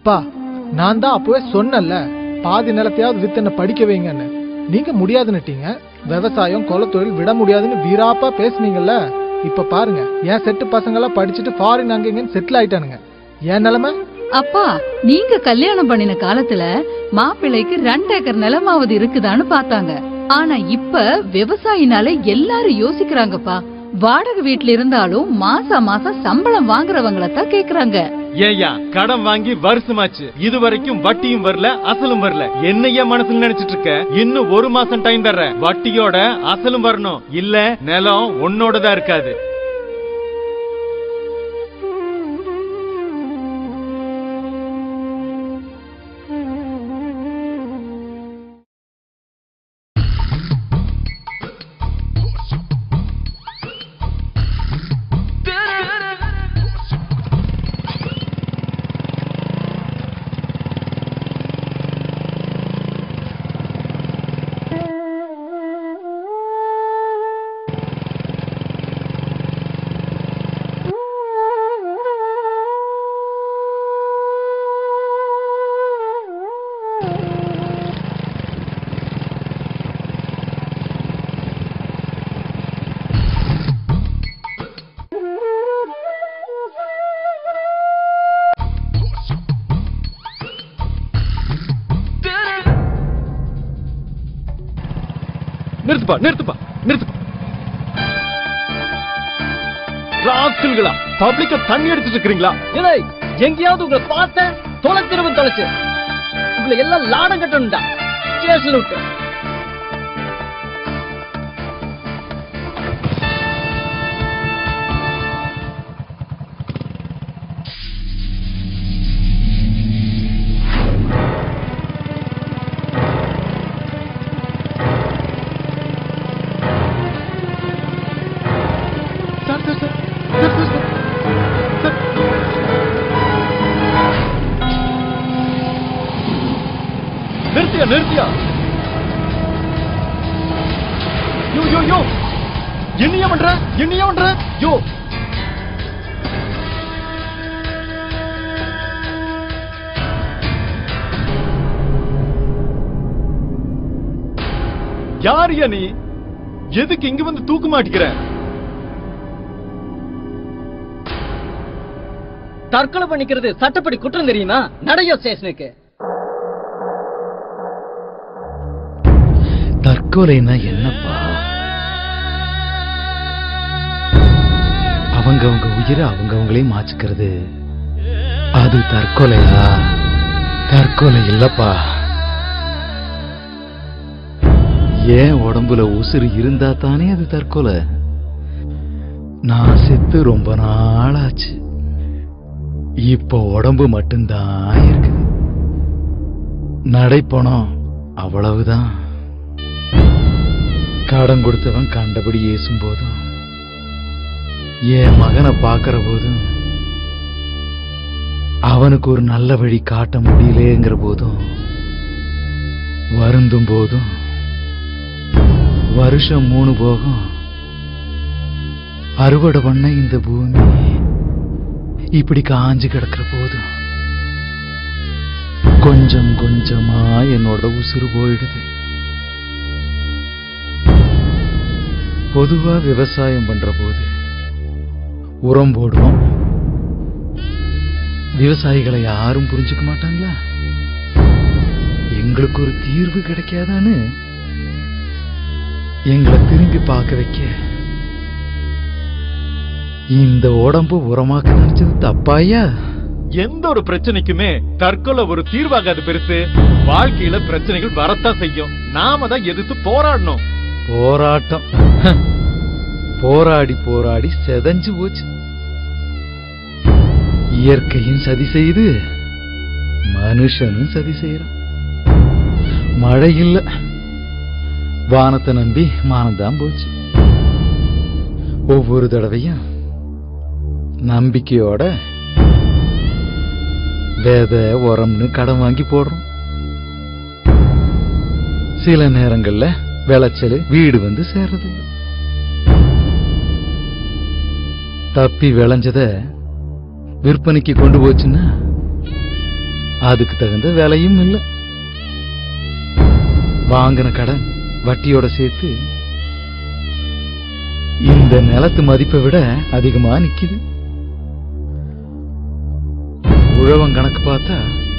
அப்பா நான் தான் அப்பவே சொன்னேன்ல பாதி நிலத்தையாவது வித்து என்ன படிக்க வைங்கன்னு நீங்க முடியாதுன்னுட்டீங்க விவசாயம் தொழில் விட முடியாதுன்னு வீராப்பா பேசுனீங்கல்ல இப்ப பாருங்க என் செட்டு பசங்கெல்லாம் படிச்சுட்டு ஃபாரின் அங்கங்கன்னு செட்டில் ஆயிட்டானுங்க என் நிலைமை அப்பா நீங்க கல்யாணம் பண்ணின காலத்துல மாப்பிள்ளைக்கு ரெண்டு ஏக்கர் நிலமாவது இருக்குதான்னு பார்த்தாங்க ஆனா இப்ப விவசாயினால எல்லாரும் யோசிக்கிறாங்கப்பா வாடகை வீட்ல இருந்தாலும் மாசா மாசம் சம்பளம் வாங்குறவங்கள தான் கேக்குறாங்க ஏய்யா கடன் வாங்கி வருஷமாச்சு இது வரைக்கும் வட்டியும் வரல அசலும் வரல என்னைய மனசுல நினைச்சிட்டு இருக்க இன்னும் ஒரு மாசம் டைம் தர்றேன் வட்டியோட அசலும் வரணும் இல்ல நிலம் உன்னோடதா இருக்காது நிறுத்துப்பா நிறுத்துப்பா நிறுத்து ராஸ்கல்களா பப்ளிக்க தண்ணி எடுத்துட்டு இருக்கிறீங்களா இல்லை எங்கேயாவது உங்களை பார்த்தேன் தொலைச்சிருவன் தொலைச்சு உங்களை எல்லாம் லாடம் கட்டணும்டா ஸ்டேஷன் விட்டு sir sir sir sir sir sir sir நிறுத்தியா நிறுத்தியா யோ யோ யோ என்னையா பண்ற என்னையா பண்ற யோ யாரியா நீ எதுக்கு இங்க வந்து தூக்க மாட்டிக்கிற தற்கொலை பண்ணிக்கிறது சட்டப்படி குற்றம் தெரியுமா நடையோ ஸ்டேஷனுக்கு தற்கொலைன்னா என்னப்பா அவங்கவங்க உயிரை அவங்கவங்களே மாச்சுக்கிறது அது தற்கொலையா தற்கொலை இல்லப்பா ஏன் உடம்புல உசுறு இருந்தா தானே அது தற்கொலை நான் செத்து ரொம்ப நாள் ஆச்சு இப்போ உடம்பு மட்டும்தான் இருக்குது நடைப்பணம் அவ்வளவுதான் கடன் கொடுத்தவன் கண்டபடி ஏசும் போதும் என் மகனை பார்க்கிற போதும் அவனுக்கு ஒரு நல்ல வழி காட்ட முடியலேங்கிற போதும் வருந்தும் போதும் வருஷம் மூணு போகும் அறுவடை பண்ண இந்த பூமி இப்படி காஞ்சு கிடக்கிற போதும் கொஞ்சம் கொஞ்சமா என்னோட உசுறு போயிடுது பொதுவா விவசாயம் பண்ற போது உரம் போடுவோம் விவசாயிகளை யாரும் புரிஞ்சுக்க மாட்டாங்களா எங்களுக்கு ஒரு தீர்வு கிடைக்காதான்னு எங்களை திரும்பி பார்க்க வைக்க இந்த உடம்பு உரமாக்க நினைச்சது தப்பாயா எந்த ஒரு பிரச்சனைக்குமே தற்கொலை ஒரு தீர்வாகாது பெருசு வாழ்க்கையில பிரச்சனைகள் வரத்தான் செய்யும் நாம தான் எதிர்த்து போராடணும் போராட்டம் போராடி போராடி செதஞ்சு போச்சு இயற்கையும் சதி செய்து மனுஷனும் சதி செய்யறான் மழை இல்ல வானத்தை நம்பி மானம்தான் போச்சு ஒவ்வொரு தடவையும் நம்பிக்கையோட வேத உரம்னு கடன் வாங்கி போடுறோம் சில நேரங்கள்ல விளைச்சல் வீடு வந்து சேர்றது இல்ல. தப்பி விளைஞ்சத விற்பனைக்கு கொண்டு போச்சுன்னா அதுக்கு தகுந்த விலையும் இல்லை வாங்கின கடன் வட்டியோட சேர்த்து இந்த நிலத்து மதிப்பை விட அதிகமா நிக்குது உழவன் கணக்கு பார்த்தா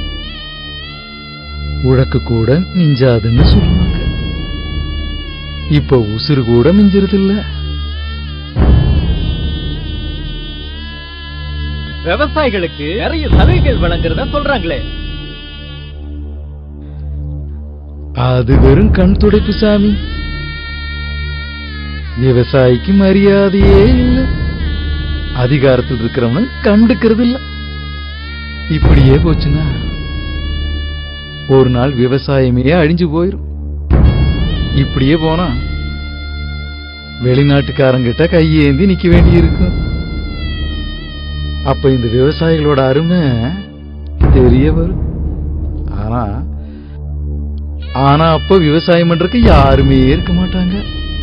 உழக்கு கூட மிஞ்சாதுன்னு சொல்லுவாங்க இப்ப உசுறு கூட மிஞ்சிறது இல்ல விவசாயிகளுக்கு நிறைய சலுகைகள் வழங்குறதா சொல்றாங்களே அது வெறும் கண் துடைப்பு சாமி விவசாயிக்கு மரியாதையே இல்லை அதிகாரத்தில் இருக்கிறவனும் கண்டுக்கிறது இல்ல இப்படியே போச்சுன்னா ஒரு நாள் விவசாயமே அழிஞ்சு போயிரும் இப்படியே போனா வெளிநாட்டுக்காரங்கிட்ட கையேந்தி நிக்க வேண்டி இருக்கும் அப்ப இந்த விவசாயிகளோட அருமை தெரிய வரும் ஆனா ஆனா அப்ப விவசாயம் பண்றதுக்கு யாருமே இருக்க மாட்டாங்க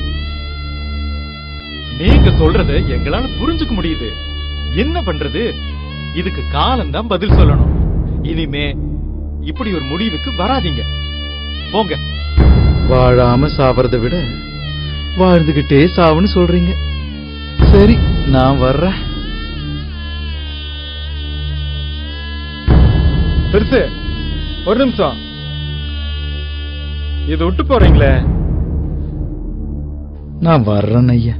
நீங்க சொல்றத எங்களால புரிஞ்சுக்க முடியுது என்ன பண்றது இதுக்கு காலம்தான் பதில் சொல்லணும் இனிமே இப்படி ஒரு முடிவுக்கு வராதீங்க போங்க வாழாம சாவறதை விட வாழ்ந்துகிட்டே சாவுன்னு சொல்றீங்க சரி நான் வர்றேன் பெருசு ஒரு நிமிஷம் இது விட்டு போறீங்களே நான் வர்றேன் ஐயா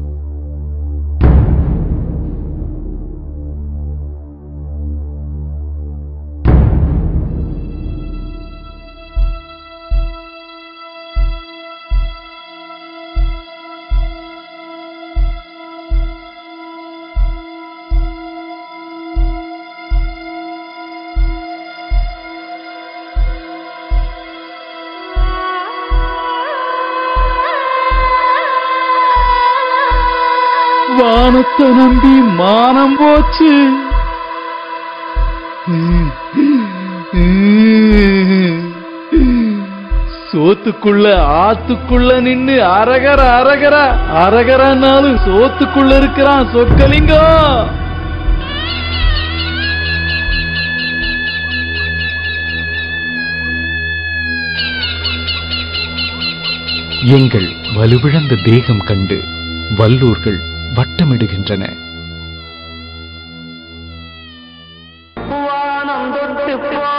வானத்தை நம்பி மானம் போச்சு சோத்துக்குள்ள ஆத்துக்குள்ள நின்னு அரகர அரகர அரகரனாலும் சோத்துக்குள்ள இருக்கிறான் சொக்கலிங்கம் எங்கள் வலுவிழந்த தேகம் கண்டு வல்லூர்கள் வட்டமிடுகின்றன வானம் தொட்டு போ